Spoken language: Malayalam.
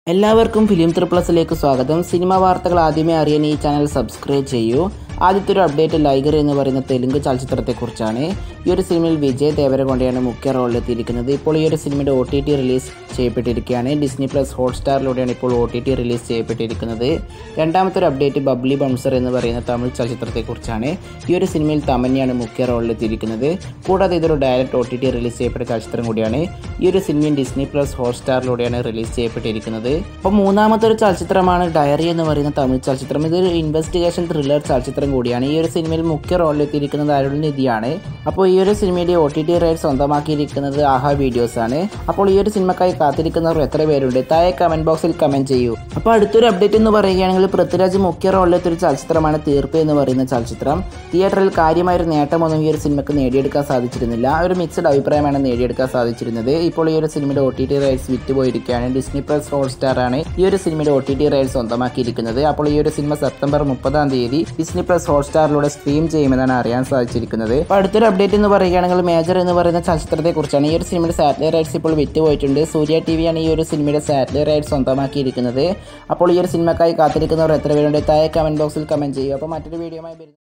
എല്ലാവർക്കും ഫിലിം ത്രി പ്ലസിലേക്ക് സ്വാഗതം സിനിമ വാർത്തകൾ ആദ്യമേ അറിയാൻ ഈ ചാനൽ സബ്സ്ക്രൈബ് ചെയ്യൂ ആദ്യത്തെ ഒരു അപ്ഡേറ്റ് ലൈഗർ എന്ന് പറയുന്ന തെലുങ്ക് ചലച്ചിത്രത്തെക്കുറിച്ചാണ് ഈ ഒരു സിനിമയിൽ വിജയ് ദേവരകൊണ്ടയാണ് മുഖ്യ റോളിലെത്തിയിരിക്കുന്നത് ഇപ്പോൾ ഈ ഒരു സിനിമയുടെ ഒ ടി ടി റിലീസ് ചെയ്യപ്പെട്ടിരിക്കുകയാണ് ഡിസ്നി പ്ലസ് ഹോട്ട്സ്റ്റാറിലൂടെയാണ് ഇപ്പോൾ ഒ ടി ടി റിലീസ് ചെയ്യപ്പെട്ടിരിക്കുന്നത് രണ്ടാമത്തെ ഒരു അപ്ഡേറ്റ് ബബ്ലി ബംസർ എന്ന് പറയുന്ന തമിഴ് ചലച്ചിത്രത്തെക്കുറിച്ചാണ് ഈ ഒരു സിനിമയിൽ തമന്നയാണ് മുഖ്യ റോളിലെത്തിയിരിക്കുന്നത് കൂടാതെ ഇതൊരു direct O T T release ചെയ്യപ്പെട്ട ചലച്ചിത്രം കൂടിയാണ് ഈ ഒരു സിനിമയും ഡിസ്നി പ്ലസ് ഹോട്ട്സ്റ്റാറിലൂടെയാണ് റിലീസ് ചെയ്യപ്പെട്ടിരിക്കുന്നത് അപ്പോൾ മൂന്നാമത്തെ ഒരു ചലച്ചിത്രമാണ് ഡയറി എന്ന് പറയുന്ന തമിഴ് ചലച്ചിത്രം ഇതൊരു ഇൻവെസ്റ്റിഗേഷൻ ത്രില്ലർ ചലച്ചിത്രം കൂടിയാണ് ഈ ഒരു സിനിമയിൽ മുഖ്യ റോളിലെത്തിയിരിക്കുന്നത് അരുൾനിധിയാണ് അപ്പോൾ ഈ ഒരു സിനിമയുടെ ഒ ടി ടി റൈറ്റ് സ്വന്തമാക്കിയിരിക്കുന്നത് ആഹാ വീഡിയോസ് ആണ് അപ്പോൾ ഈ ഒരു സിനിമക്കായി കാത്തിരിക്കുന്നവർ എത്ര പേരുണ്ട് താഴെ കമന്റ് ബോക്സിൽ കമന്റ് ചെയ്യൂ അപ്പോൾ അടുത്തൊരു അപ്ഡേറ്റ് എന്ന് പറയുകയാണെങ്കിൽ പൃഥ്വിരാജ് മുഖ്യ റോളിലെത്തിയ ഒരു ചലച്ചിത്രമാണ് തീർപ്പ് എന്ന് പറയുന്ന ചലച്ചിത്രം തിയേറ്ററിൽ കാര്യമായൊരു നേട്ടമൊന്നും ഈ ഒരു സിനിമയ്ക്ക് നേടിയെടുക്കാൻ സാധിച്ചിരുന്നില്ല ഒരു മിക്സഡ് അഭിപ്രായമാണ് നേടിയെടുക്കാൻ സാധിച്ചിരുന്നത് ഇപ്പോൾ ഈ ഒരു സിനിമയുടെ ഒ ടി ടി റൈറ്റ്സ് വിറ്റുപോയിരിക്കുകയാണ് ഡിസ്നി പ്ലസ് ഹോട്ട്സ്റ്റാർ ആണ് ഈ ഒരു സിനിമയുടെ ഒ ടി ടി റൈറ്റ്സ് സ്വന്തമാക്കിയിരിക്കുന്നത് അപ്പോൾ ഈ ഒരു സിനിമ സെപ്റ്റംബർ മുപ്പതാം തീയതി ഡിസ്നി പ്ലസ് ഹോട്ട്സ്റ്റാറിലൂടെ സ്ട്രീം ചെയ്യുമെന്നാണ് അറിയാൻ സാധിച്ചിരിക്കുന്നത് അപ്പോൾ അടുത്തൊരു അപ്ഡേറ്റ് എന്ന് പറയുകയാണെങ്കിൽ മേജർ എന്ന് പറയുന്ന ചലച്ചിത്രത്തെ കുറിച്ചാണ് ഈ ഒരു സിനിമയുടെ സാറ്റലൈറ്റ് റൈറ്റ്സ് ഇപ്പോൾ വിറ്റുപോയിട്ടുണ്ട് സൂര്യ ടി വിയാണ് ഈ ഒരു സിനിമയുടെ സാറ്റലൈറ്റ് റൈറ്റ്സ് സ്വന്തമാക്കിയിരിക്കുന്നത് അപ്പോൾ ഈ ഒരു സിനിമക്കായി കാത്തിരിക്കുന്നവർ എത്ര പേരുണ്ട് താഴെ കമന്റ് ബോക്സിൽ കമന്റ് ചെയ്യുക അപ്പോൾ മറ്റൊരു വീഡിയോയുമായി